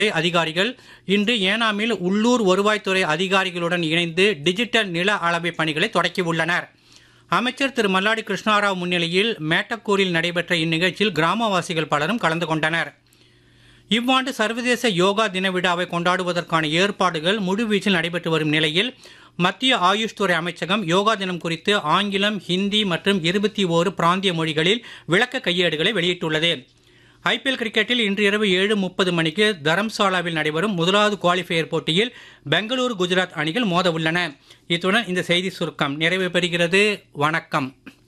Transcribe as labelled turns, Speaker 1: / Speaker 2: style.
Speaker 1: அதிகாரிகள் இன்று ஏனாமில் உள்ளூர் வருவாய்த்துறை அதிகாரிகளுடன் இணைந்து டிஜிட்டல் நில அளவை பணிகளை தொடக்கியுள்ளனர் அமைச்சர் திரு மல்லாடி கிருஷ்ணாராவ் முன்னிலையில் மேட்டக்கூரில் நடைபெற்ற இந்நிகழ்ச்சியில் கிராமவாசிகள் பலரும் கலந்து கொண்டனர் இவ்வாண்டு சர்வதேச யோகா தின விழாவை கொண்டாடுவதற்கான ஏற்பாடுகள் முழுவீச்சில் நடைபெற்று வரும் நிலையில் மத்திய ஆயுஷ் துறை அமைச்சகம் யோகா தினம் குறித்து ஆங்கிலம் ஹிந்தி மற்றும் இருபத்தி ஓரு பிராந்திய மொழிகளில் விளக்க கையேடுகளை வெளியிட்டுள்ளது ஐபிஎல் கிரிக்கெட்டில் இன்று இரவு ஏழு முப்பது மணிக்கு தரம்சாலாவில் நடைபெறும் முதலாவது குவாலிஃபயர் போட்டியில் பெங்களூரு குஜராத் அணிகள் மோத உள்ளன இத்துடன் இந்த செய்தி சுருக்கம் நிறைவு பெறுகிறது வணக்கம்